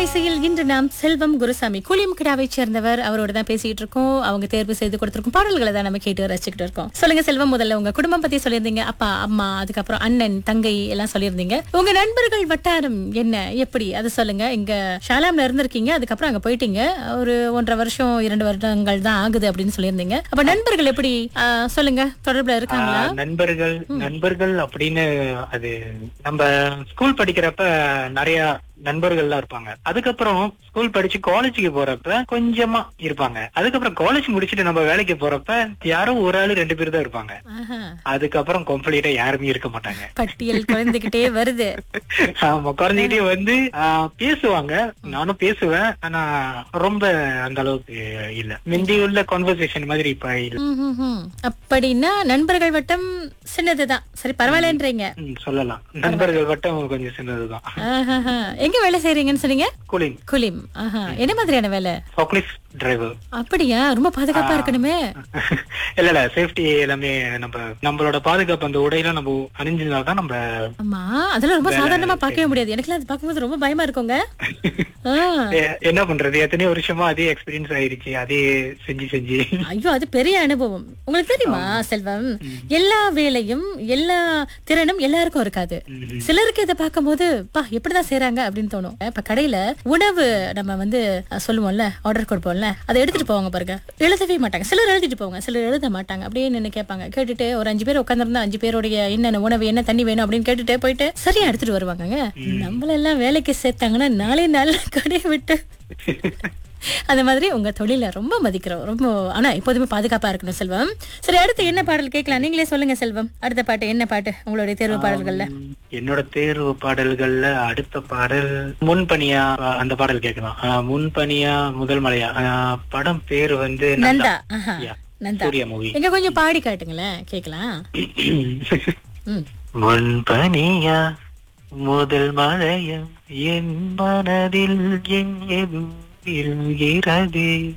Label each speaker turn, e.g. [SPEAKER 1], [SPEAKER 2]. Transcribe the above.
[SPEAKER 1] அலைவரிசையில் இன்று நாம் செல்வம் குருசாமி கூலியம் கிடாவை சேர்ந்தவர் அவரோட தான் பேசிட்டு இருக்கோம் அவங்க தேர்வு செய்து கொடுத்திருக்கும் பாடல்களை தான் நம்ம கேட்டு ரசிச்சுக்கிட்டு இருக்கோம் சொல்லுங்க செல்வம் முதல்ல உங்க குடும்பம் பத்தி சொல்லியிருந்தீங்க அப்பா அம்மா அதுக்கப்புறம் அண்ணன் தங்கை எல்லாம் சொல்லியிருந்தீங்க உங்க நண்பர்கள் வட்டாரம் என்ன எப்படி அதை சொல்லுங்க இங்க ஷாலாம்ல இருந்திருக்கீங்க அதுக்கப்புறம் அங்க போயிட்டீங்க ஒரு ஒன்றரை வருஷம் இரண்டு வருடங்கள் தான் ஆகுது அப்படின்னு சொல்லியிருந்தீங்க அப்ப நண்பர்கள் எப்படி ஆ, சொல்லுங்க தொடர்புல இருக்காங்களா
[SPEAKER 2] ஆஹ் நண்பர்கள் நண்பர்கள் அப்படின்னு அது நம்ம ஸ்கூல் படிக்கிறப்ப நிறைய நண்பர்கள்லாம் இருப்பாங்க அதுக்கப்புறம் ஸ்கூல் படிச்சு காலேஜுக்கு போறப்ப கொஞ்சமா இருப்பாங்க அதுக்கப்புறம் காலேஜ் முடிச்சுட்டு நம்ம வேலைக்கு போறப்ப யாரோ ஒரு ஆளு ரெண்டு பேர் தான் இருப்பாங்க
[SPEAKER 1] ஆஹா.
[SPEAKER 2] அதுக்கப்புறம் கம்ப்ளீட்டா யாருமே இருக்க மாட்டாங்க
[SPEAKER 1] பட்டியல் குறைந்துகிட்டே வருது
[SPEAKER 2] ஆமா குறைஞ்சிக்கிட்டே வந்து ஆஹ், பேசுவாங்க நானும் பேசுவேன் ஆனா ரொம்ப அந்த அளவுக்கு இல்ல முந்தி உள்ள கான்வர்சேஷன் மாதிரி இப்ப இல்ல
[SPEAKER 1] ம், ம், ம். அப்படின்னா நண்பர்கள் வட்டம் சின்னதுதான் சரி பரவாயில்லன்றீங்க
[SPEAKER 2] ம், சொல்லலாம் நண்பர்கள் வட்டம் கொஞ்சம் சின்னதுதான்
[SPEAKER 1] ஆஹாஹா. எங்க வேலை செய்றீங்கன்னு சொன்னீங்க
[SPEAKER 2] கூலிங்
[SPEAKER 1] குலிம் ஆஹா என்ன மாதிரியான வேலை
[SPEAKER 2] ஃபோக்லிஃப்ட் டிரைவர்
[SPEAKER 1] அப்படியா ரொம்ப பாதுகாப்பா இருக்கணுமே
[SPEAKER 2] இல்ல இல்ல சேஃப்டி எல்லாமே நம்ம நம்மளோட பாதுகாப்பு அந்த உடையெல்லாம் நம்ம அணிஞ்சிருந்தா தான் நம்ம
[SPEAKER 1] ஆமா அதெல்லாம் ரொம்ப சாதாரணமா பார்க்கவே முடியாது எனக்குலாம் அது பார்க்கும்போது ரொம்ப பயமா இருக்குங்க ஆ.
[SPEAKER 2] எ- என்ன பண்றது எத்தனையோ வருஷமா அதே எக்ஸ்பீரியன்ஸ் ஆயிருச்சு அதே செஞ்சு செஞ்சு
[SPEAKER 1] ஐயோ அது பெரிய அனுபவம் உங்களுக்கு தெரியுமா செல்வம் எல்லா வேலையும் எல்லா திறனும் எல்லாருக்கும் இருக்காது
[SPEAKER 2] ம்.
[SPEAKER 1] சிலருக்கு இதை பார்க்கும்போது பா எப்படிதான் செய்றாங்க அப்படின்னு தோணும் இப்ப கடையில உணவு நம்ம வந்து அஹ், சொல்லுவோம்ல ஆர்டர் கொடுப்போம்ல அதை எடுத்துட்டு போவாங்க பாருங்க எழுதவே மாட்டாங்க சிலர் எழுதிட்டு போவாங்க சிலர் எழுத மாட்டாங்க அப்படியே நின்னு கேட்பாங்க கேட்டுட்டு ஒரு அஞ்சு பேர் உட்காந்துருந்தா அஞ்சு பேருடைய என்னென்ன உணவு என்ன தண்ணி வேணும் அப்படின்னு கேட்டுட்டு போயிட்டு சரியா எடுத்துட்டு வருவாங்கங்க நம்மள எல்லாம் வேலைக்கு சேர்த்தாங்கன்னா நாளே நாள் கடையை விட்டு அந்த மாதிரி உங்க தொழில ரொம்ப மதிக்கிறோம் ரொம்ப ஆனா எப்போதுமே பாதுகாப்பா இருக்கணும் செல்வம் சரி அடுத்து என்ன பாடல் கேட்கலாம் நீங்களே சொல்லுங்க செல்வம் அடுத்த பாட்டு என்ன பாட்டு உங்களுடைய தேர்வு பாடல்கள்ல
[SPEAKER 2] என்னோட தேர்வு பாடல்கள்ல அடுத்த பாடல் முன்பனியா அஹ், அந்த பாடல் கேட்கலாம் அஹ், முன்பனியா முதல் மலையா அஹ், படம் பேர் வந்து நந்தா
[SPEAKER 1] நந்தா ஆஹா.
[SPEAKER 2] Yeah.
[SPEAKER 1] நந்தா
[SPEAKER 2] சூர்யா மூவி
[SPEAKER 1] எங்க கொஞ்சம் பாடி காட்டுங்களேன் கேக்கலாம் ம்.
[SPEAKER 2] முன்பனியா முதல் மழையம் என் மனதில் எங்கெதும் இருக்கிறது